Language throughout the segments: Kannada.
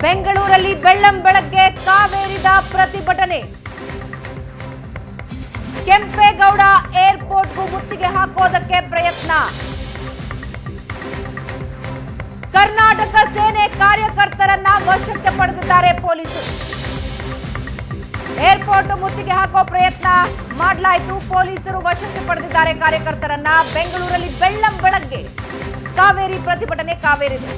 ಬೆಂಗಳೂರಲ್ಲಿ ಬೆಳ್ಳಂ ಬೆಳಗ್ಗೆ ಕಾವೇರಿದ ಪ್ರತಿಭಟನೆ ಕೆಂಪೇಗೌಡ ಏರ್ಪೋರ್ಟ್ಗೂ ಮುತ್ತಿಗೆ ಹಾಕೋದಕ್ಕೆ ಪ್ರಯತ್ನ ಕರ್ನಾಟಕ ಸೇನೆ ಕಾರ್ಯಕರ್ತರನ್ನ ವಶಕ್ಕೆ ಪಡೆದಿದ್ದಾರೆ ಪೊಲೀಸರು ಏರ್ಪೋರ್ಟ್ ಮುತ್ತಿಗೆ ಹಾಕೋ ಪ್ರಯತ್ನ ಮಾಡಲಾಯಿತು ಪೊಲೀಸರು ವಶಕ್ಕೆ ಪಡೆದಿದ್ದಾರೆ ಕಾರ್ಯಕರ್ತರನ್ನ ಬೆಂಗಳೂರಲ್ಲಿ ಬೆಳ್ಳಂ ಬೆಳಗ್ಗೆ ಕಾವೇರಿ ಪ್ರತಿಭಟನೆ ಕಾವೇರಿದೆ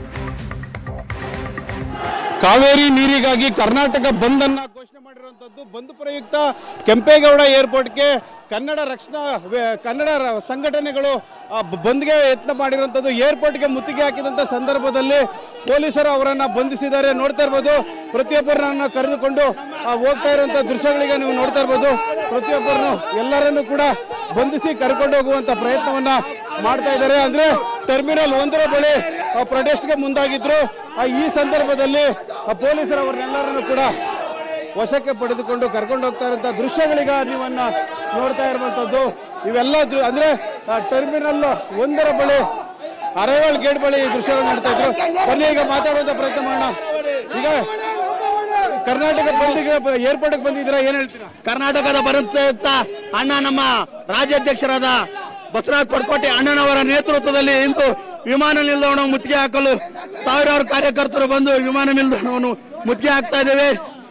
ಕಾವೇರಿ ನೀರಿಗಾಗಿ ಕರ್ನಾಟಕ ಬಂದ್ ಅನ್ನ ಘೋಷಣೆ ಮಾಡಿರುವಂತದ್ದು ಬಂದ್ ಪ್ರಯುಕ್ತ ಕೆಂಪೇಗೌಡ ಏರ್ಪೋರ್ಟ್ಗೆ ಕನ್ನಡ ರಕ್ಷಣಾ ವೆ- ಕನ್ನಡ ರ- ಸಂಘಟನೆಗಳು ಆ, ಬ- ಬಂದ್ಗೆ ಯತ್ನ ಮಾಡಿರುವಂತದ್ದು ಏರ್ಪೋರ್ಟ್ಗೆ ಮುತ್ತಿಗೆ ಹಾಕಿದಂತ ಸಂದರ್ಭದಲ್ಲಿ ಪೊಲೀಸರು ಅವರನ್ನ ಬಂಧಿಸಿದ್ದಾರೆ ನೋಡ್ತಾ ಇರ್ಬೋದು ಪ್ರತಿಯೊಬ್ಬರನ್ನ ಕರೆದುಕೊಂಡು ಆ, ಹೋಗ್ತಾ ಇರುವಂತ ದೃಶ್ಯಗಳಿಗೆ ನೀವು ನೋಡ್ತಾ ಇರ್ಬೋದು ಪ್ರತಿಯೊಬ್ಬರನ್ನು ಎಲ್ಲರನ್ನು ಕೂಡ ಬಂಧಿಸಿ ಕರ್ಕೊಂಡು ಹೋಗುವಂತ ಪ್ರಯತ್ನವನ್ನ ಮಾಡ್ತಾ ಇದ್ದಾರೆ ಅಂದ್ರೆ ಟರ್ಮಿನಲ್ ಒಂದರ ಬಳಿ ಆ, ಪ್ರೊಟೆಸ್ಟ್ಗೆ ಮುಂದಾಗಿದ್ರು ಆ, ಈ ಸಂದರ್ಭದಲ್ಲಿ ಆ, ಪೊಲೀಸರು ಅವರನ್ನೆಲ್ಲರನ್ನು ಕೂಡ ವಶಕ್ಕೆ ಪಡೆದುಕೊಂಡು ಕರ್ಕೊಂಡು ಹೋಗ್ತಾ ಇರುವಂತ ದೃಶ್ಯಗಳೀಗ ನೀವನ್ನ ನೋಡ್ತಾ ಇರುವಂತದ್ದು ಇವೆಲ್ಲ ದೃ- ಅಂದ್ರೆ ಆ, ಟರ್ಮಿನಲ್ ಒಂದರ ಬಳಿ ಅರವಲ್ ಗೇಟ್ ಬಳಿ ಈ ದೃಶ್ಯಗಳು ನೋಡ್ತಾ ಇದ್ರು ಬನ್ನಿ ಈಗ ಮಾತಾಡುವಂತ ಪ್ರಯತ್ನ ಮಾಡೋಣ ಈಗ ಕರ್ನಾಟಕ ಬಂದಿಗೆ ಏರ್ಪೋರ್ಟ್ಗೆ ಬಂದಿದ್ದೀರಾ ಏನ್ ಹೇಳ್ತೀರಾ ಕರ್ನಾಟಕದ ಬರುತ್ತ ಅಣ್ಣ ನಮ್ಮ ರಾಜ್ಯಾಧ್ಯಕ್ಷರಾದ ಬಸವರಾಜ್ ಪಡ್ಕೋಟೆ ಅಣ್ಣನವರ ನೇತೃತ್ವದಲ್ಲಿ ಇಂದು ವಿಮಾನ ನಿಲ್ದಾಣ ಮುತ್ತಿಗೆ ಹಾಕಲು ಸಾವಿರಾರು ಕಾರ್ಯಕರ್ತರು ಬಂದು ವಿಮಾನ ನಿಲ್ದಾಣವನ್ನು ಮುತ್ತಿಗೆ ಹಾಕ್ತಾ ಇದ್ದೇವೆ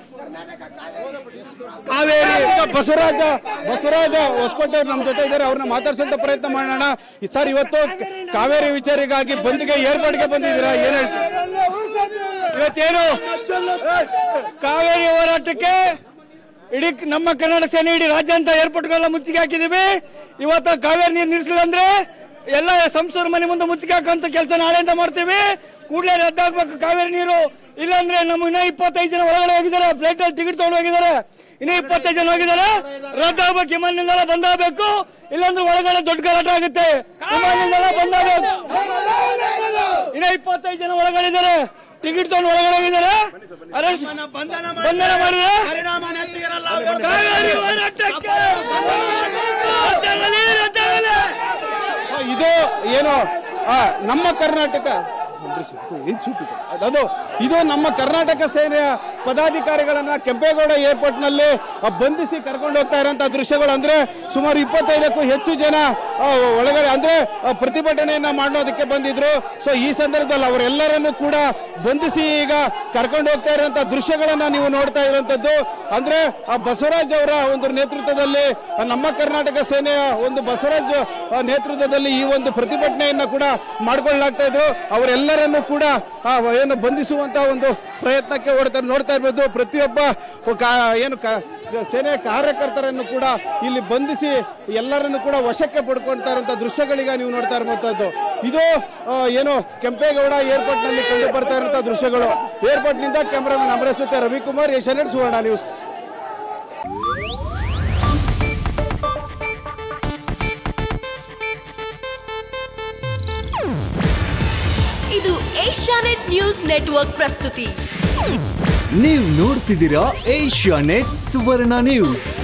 ಕಾವೇರಿ ಈಗ ಬಸವರಾಜ ಬಸವರಾಜ ಹೊಸಕೋಟೆ ಅವ್ರು ನಮ್ಮ ಜೊತೆ ಇದ್ದಾರೆ ಅವ್ರನ್ನ ಮಾತಾಡ್ಸಂತ ಪ್ರಯತ್ನ ಮಾಡೋಣ ಈ ಸರ್ ಇವತ್ತು ಕಾವೇರಿ ವಿಚಾರಿಗಾಗಿ ಬಂದಿಗೆ ಏರ್ಪಾಡ್ಗೆ ಬಂದಿದ್ದೀರಾ ಏನ್ ಹೇಳ್ತೀರಾ ಇವತ್ತೇನು ಕಾವೇರಿ ಹೋರಾಟಕ್ಕೆ ಇಡೀ ನಮ್ಮ ಕರ್ನಾಟಕ ಸೇನೆ ಇಡೀ ರಾಜ್ಯಾಂತ ಏರ್ಪೋರ್ಟ್ಗಳೆಲ್ಲ ಮುತ್ತಿಗೆ ಹಾಕಿದೀವಿ ಇವತ್ತು ಕಾವೇರಿ ನೀರು ನಿಲ್ಸಿಲ್ಲ ಅಂದ್ರೆ ಎಲ್ಲ ಸಂಸೂರು ಮನೆ ಮುಂದೆ ಮುತ್ತಿಗೆ ಹಾಕುವಂತ ಕೆಲಸ ನಾಳೆಯಿಂದ ಮಾಡ್ತೀವಿ ಕೂಡಲೇ ರದ್ದಾಗಬೇಕು ಕಾವೇರಿ ನೀರು ಇಲ್ಲಾಂದ್ರೆ ನಮ್ಮ ಇನ್ನ ಇಪ್ಪತ್ತೈದು ಜನ ಒಳಗಡೆ ಹೋಗಿದ್ದಾರೆ ಫ್ಲೈಟ್ ಅಲ್ಲಿ ಟಿಕೆಟ್ ತಗೊಂಡು ಹೋಗಿದ್ದಾರೆ ಇನ್ನ ಇಪ್ಪತ್ತೈದು ಜನ ಹೋಗಿದ್ದಾರೆ ರದ್ದಾಗಬೇಕು ವಿಮಾನ ನಿಲ್ದಾಣ ಬಂದಾಗಬೇಕು ಇಲ್ಲಾಂದ್ರೆ ಒಳಗಡೆ ದೊಡ್ಡ ಗಲಾಟೆ ಆಗುತ್ತೆ ವಿಮಾನ ನಿಲ್ದಾಣ ಬಂದಾಗಬೇಕು ಇನ್ನ ಇಪ್ಪತ್ತೈದು ಜನ ಒಳಗಡೆ ಇದ್ದಾರೆ ಟಿಕೆಟ್ ತಗೊಂಡು ಒಳಗಡೆ ಹೋಗಿದ್ದಾರೆ ಅರೆಸ್ಟ್ ಬಂಧನ ಮಾಡಿದ್ರೆ ಕಾವೇರಿ ಹೋರಾಟಕ್ಕೆ ರದ್ದಾಗಲಿ, ರದ್ದಾಗಲಿ. ಇದು ಏನು ಆ, ನಮ್ಮ ಕರ್ನಾಟಕ ಅದು ಇದು ನಮ್ಮ ಕರ್ನಾಟಕ ಸೇನೆಯ ಪದಾಧಿಕಾರಿಗಳನ್ನ ಕೆಂಪೇಗೌಡ ಏರ್ಪೋರ್ಟ್ ನಲ್ಲಿ ಆ, ಬಂಧಿಸಿ ಕರ್ಕೊಂಡು ಹೋಗ್ತಾ ಇರೋಂತ ದೃಶ್ಯಗಳು ಅಂದ್ರೆ ಸುಮಾರು ಇಪ್ಪತ್ತೈದಕ್ಕೂ ಹೆಚ್ಚು ಜನ ಆ, ಒಳಗಡೆ ಅಂದ್ರೆ ಆ, ಪ್ರತಿಭಟನೆಯನ್ನ ಮಾಡೋದಕ್ಕೆ ಬಂದಿದ್ರು ಸೊ ಈ ಸಂದರ್ಭದಲ್ಲಿ ಅವರೆಲ್ಲರನ್ನು ಕೂಡ ಬಂಧಿಸಿ ಈಗ ಕರ್ಕೊಂಡು ಹೋಗ್ತಾ ಇರುವಂತ ದೃಶ್ಯಗಳನ್ನ ನೀವು ನೋಡ್ತಾ ಇರುವಂತದ್ದು ಅಂದ್ರೆ ಆ ಬಸವರಾಜ್ ಅವರ ಒಂದು ನೇತೃತ್ವದಲ್ಲಿ ಆ, ನಮ್ಮ ಕರ್ನಾಟಕ ಸೇನೆಯ ಒಂದು ಬಸವರಾಜ್ ಆ, ನೇತೃತ್ವದಲ್ಲಿ ಈ ಒಂದು ಪ್ರತಿಭಟನೆಯನ್ನ ಕೂಡ ಮಾಡ್ಕೊಳ್ಳಲಾಗ್ತಾ ಇದ್ರು ಅವರೆಲ್ಲರನ್ನು ಕೂಡ ಆ, ಏನು ಬಂಧಿಸುವಂತ ಒಂದು ಪ್ರಯತ್ನಕ್ಕೆ ಓಡ್ತಾ ನೋಡ್ತಾ ಇರ್ಬೋದು ಪ್ರತಿಯೊಬ್ಬ ಕಾ- ಏನು ಕಾ- ಸೇನೆಯ ಕಾರ್ಯಕರ್ತರನ್ನು ಕೂಡ ಇಲ್ಲಿ ಬಂಧಿಸಿ ಎಲ್ಲರನ್ನು ಕೂಡ ವಶಕ್ಕೆ ಪಡ್ಕೊಳ್ತಾ ಇರುವಂತ ದೃಶ್ಯಗಳೀಗ ನೀವು ನೋಡ್ತಾ ಇರುವಂತದ್ದು ಇದು ಆ, ಏನು ಕೆಂಪೇಗೌಡ ಏರ್ಪೋರ್ಟ್ ನಲ್ಲಿ ಕಂಡು ಬರ್ತಾ ಇರುವಂತಹ ದೃಶ್ಯಗಳು ಏರ್ಪೋರ್ಟ್ ನಿಂದ ಕ್ಯಾಮರಾಮನ್ ಅಮರೇಶ್ ಜೊತೆ ರವಿಕುಮಾರ್ ಏಷ್ಯಾನೆಟ್ ಸುವರ್ಣ ನ್ಯೂಸ್ ಇದು ಏಷ್ಯಾನೆಟ್ ನ್ಯೂಸ್ ನೆಟ್ವರ್ಕ್ ಪ್ರಸ್ತುತಿ ನೀವು ನೋಡ್ತಿದ್ದೀರಾ ಏಷ್ಯಾ ನೆಟ್ ಸುವರ್ಣ ನ್ಯೂಸ್